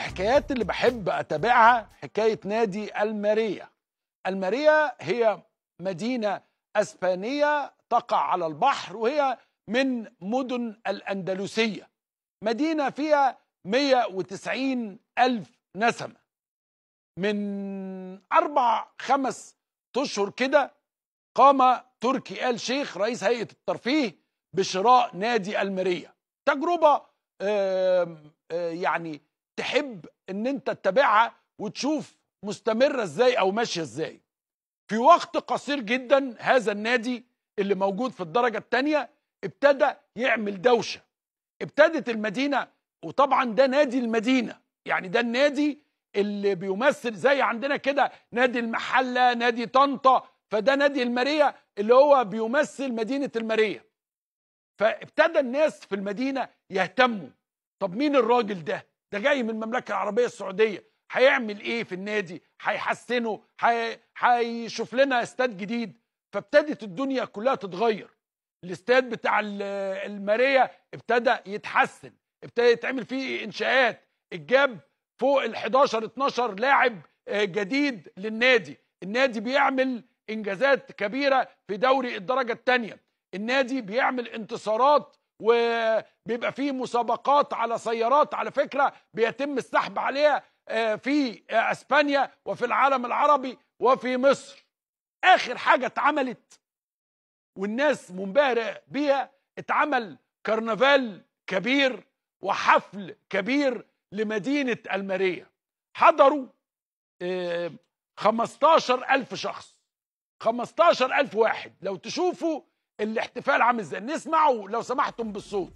الحكايات اللي بحب اتابعها حكايه نادي الماريا الماريا هي مدينه اسبانيه تقع على البحر وهي من مدن الاندلسيه مدينه فيها 190 الف نسمه من اربع خمس اشهر كده قام تركي آل شيخ رئيس هيئه الترفيه بشراء نادي الماريا تجربه آم، آه، يعني تحب ان انت تتابعها وتشوف مستمره ازاي او ماشيه ازاي في وقت قصير جدا هذا النادي اللي موجود في الدرجه الثانيه ابتدى يعمل دوشه ابتدت المدينه وطبعا ده نادي المدينه يعني ده النادي اللي بيمثل زي عندنا كده نادي المحله نادي طنطا فده نادي الماريا اللي هو بيمثل مدينه الماريا فابتدى الناس في المدينه يهتموا طب مين الراجل ده ده جاي من المملكه العربيه السعوديه هيعمل ايه في النادي هيحسنه هي- هيشوف لنا استاد جديد فابتدت الدنيا كلها تتغير الاستاد بتاع ال- الماريا ابتدى يتحسن ابتدى يتعمل فيه انشاءات الجاب فوق ال 11 12 لاعب آه، جديد للنادي النادي بيعمل انجازات كبيره في دوري الدرجه الثانيه النادي بيعمل انتصارات وبيبقى فيه مسابقات على سيارات على فكره بيتم السحب عليها آه، في آه، اسبانيا وفي العالم العربي وفي مصر اخر حاجه اتعملت والناس منبهره بيها اتعمل كرنفال كبير وحفل كبير لمدينه الماريا حضروا آه، 15 ألف شخص 15 ألف واحد لو تشوفوا الاحتفال عامل ازاي نسمعوا لو سمحتم بالصوت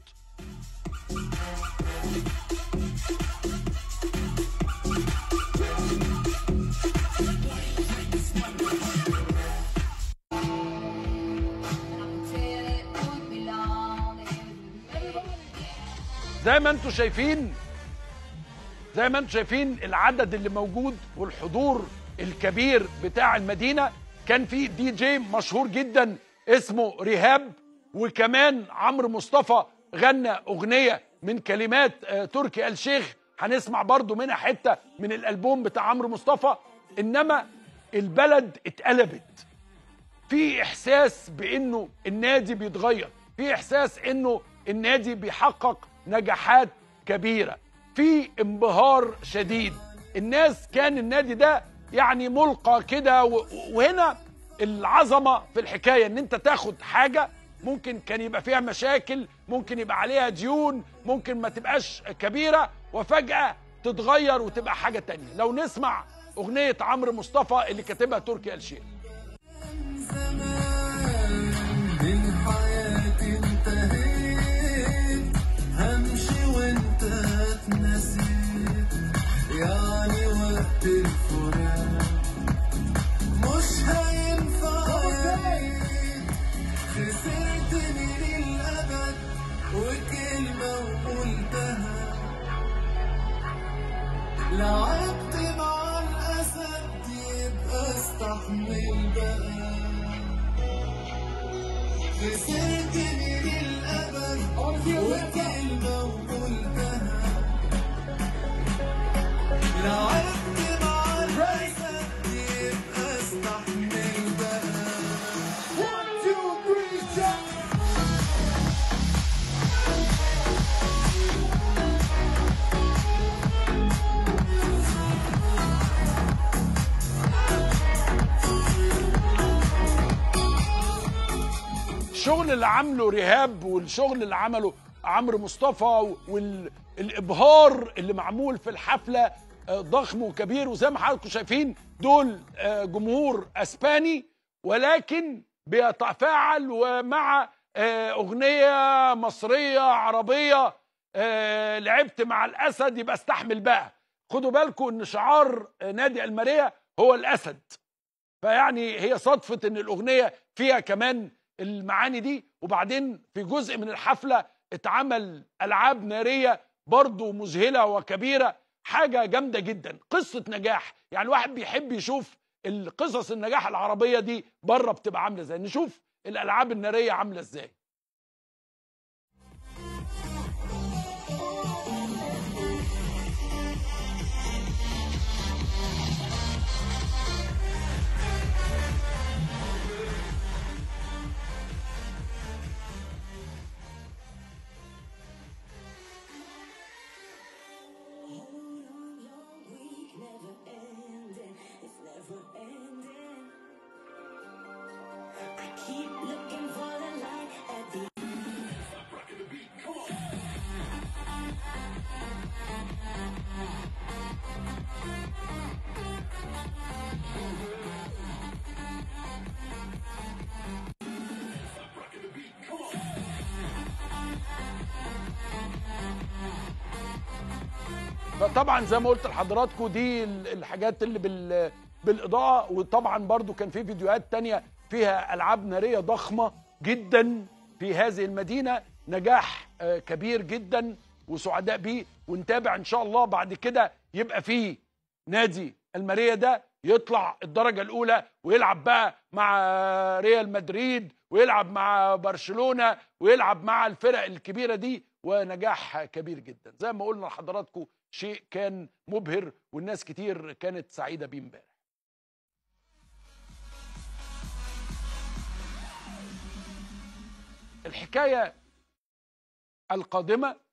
زي ما انتم شايفين زي ما انتم شايفين العدد اللي موجود والحضور الكبير بتاع المدينه كان في دي جي مشهور جدا اسمه رهاب وكمان عمرو مصطفى غنى اغنيه من كلمات آه، تركي آل شيخ هنسمع برضو منها حته من الالبوم بتاع عمرو مصطفى انما البلد اتقلبت في احساس بانه النادي بيتغير في احساس انه النادي بيحقق نجاحات كبيره في انبهار شديد الناس كان النادي ده يعني ملقى كده و- وهنا العظمه في الحكايه ان انت تاخد حاجه ممكن كان يبقى فيها مشاكل ممكن يبقى عليها ديون ممكن ما تبقاش كبيره وفجاه تتغير وتبقى حاجه تانية لو نسمع اغنيه عمرو مصطفى اللي كاتبها تركي آل شيخ من حياتي انتهيت همشي وانت اتنسيت يعني وقت الفراق مش هينفع يا ريت خسرتني للأبد وكلمة وقلتها لعبت مع الأسد يبقى استحمل بقى خسرتني للأبد وكلمة وقلتها لعبت مع الأسد يبقى استحمل بقى One, two, three, jump! الشغل اللي عامله رهاب والشغل اللي عمله عمرو مصطفى والابهار اللي معمول في الحفله آه، ضخم وكبير وزي ما حضراتكم شايفين دول آه، جمهور اسباني ولكن بيتفاعل ومع آه، اغنيه مصريه عربيه آه، لعبت مع الاسد يبقى استحمل بقى خدوا بالكم ان شعار آه، نادي الماريا هو الاسد فيعني هي صدفة ان الاغنية فيها كمان المعاني دي وبعدين في جزء من الحفلة اتعمل العاب نارية برضو مذهلة وكبيرة حاجة جامدة جدا قصة نجاح يعني الواحد بيحب يشوف القصص النجاح العربية دي بره بتبقى عاملة ازاي نشوف الالعاب النارية عاملة ازاي فطبعا زي ما قلت لحضراتكم دي ال- الحاجات اللي بال بالاضاءه وطبعا برضو كان في فيديوهات تانية فيها العاب ناريه ضخمه جدا في هذه المدينه نجاح آه، كبير جدا وسعداء بيه ونتابع ان شاء الله بعد كده يبقى فيه نادي الماريا ده يطلع الدرجة الأولى ويلعب بقى مع ريال مدريد ويلعب مع برشلونة ويلعب مع الفرق الكبيرة دي ونجاح كبير جدا زي ما قلنا لحضراتكم شيء كان مبهر والناس كتير كانت سعيدة بيه امبارح الحكاية القادمة